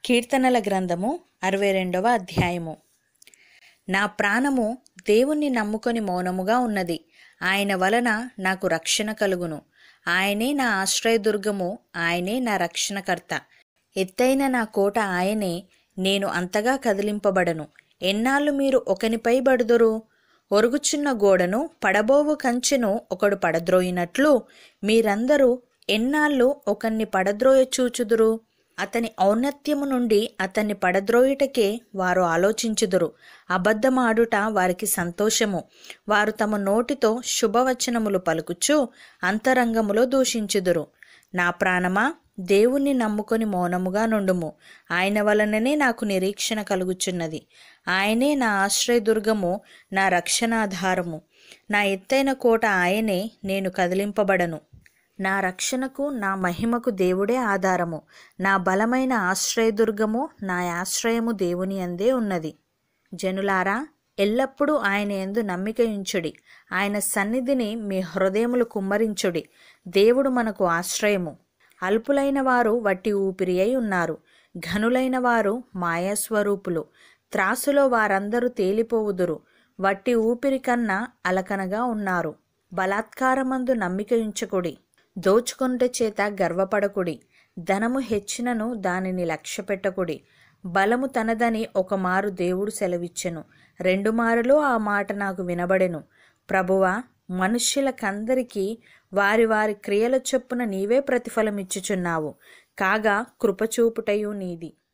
కీర్తనల గ్రంథము అరవై రెండవ అధ్యాయము నా ప్రాణము దేవుణ్ణి నమ్ముకొని మౌనముగా ఉన్నది ఆయన వలన నాకు రక్షణ కలుగును ఆయనే నా ఆశ్రయదుర్గము ఆయనే నా రక్షణకర్త ఎత్తైన నా కోట ఆయనే నేను అంతగా కదిలింపబడను ఎన్నాళ్ళు మీరు ఒకనిపై బడుదురు ఒరుగుచున్న గోడను పడబోవు కంచెను ఒకడు పడద్రోయినట్లు మీరందరూ ఎన్నాళ్ళు ఒకన్ని పడద్రోయ చూచుదురు అతని ఔన్నత్యము నుండి అతన్ని పడద్రోయుటకే వారు ఆలోచించుదురు అబద్ధమాడుట వారికి సంతోషము వారు తమ నోటితో శుభవచనములు పలుకుచు అంతరంగములో దూషించుదురు నా ప్రాణమా దేవుణ్ణి నమ్ముకొని మౌనముగా నుండుము ఆయన వలననే నాకు నిరీక్షణ కలుగుచున్నది ఆయనే నా ఆశ్రయదుర్గము నా రక్షణాధారము నా ఎత్తైన కోట ఆయనే నేను కదిలింపబడను నా రక్షణకు నా మహిమకు దేవుడే ఆధారము నా బలమైన ఆశ్రయదుర్గము నా ఆశ్రయము దేవుని అందే ఉన్నది జనులారా ఎల్లప్పుడూ ఆయన ఎందు నమ్మిక ఉంచుడి ఆయన సన్నిధిని మీ హృదయములు కుమ్మరించుడి దేవుడు మనకు ఆశ్రయము అల్పులైన వారు వట్టి ఊపిరి అయి ఉన్నారు ఘనులైన వారు మాయాస్వరూపులు త్రాసులో వారందరూ తేలిపోవుదురు వట్టి ఊపిరి కన్నా అలకనగా ఉన్నారు బలాత్కారమందు నమ్మిక ఉంచకుడి దోచుకొనుట చేత గర్వపడకుడి ధనము హెచ్చినను దానిని లక్ష్యపెట్టకుడి బలము తనదని ఒక మారు దేవుడు సెలవిచ్చెను రెండు మారులో ఆ మాట నాకు వినబడెను ప్రభువా మనుష్యులకందరికీ వారి వారి క్రియల చొప్పున నీవే ప్రతిఫలమిచ్చుచున్నావు కాగా కృపచూపుటయు నీది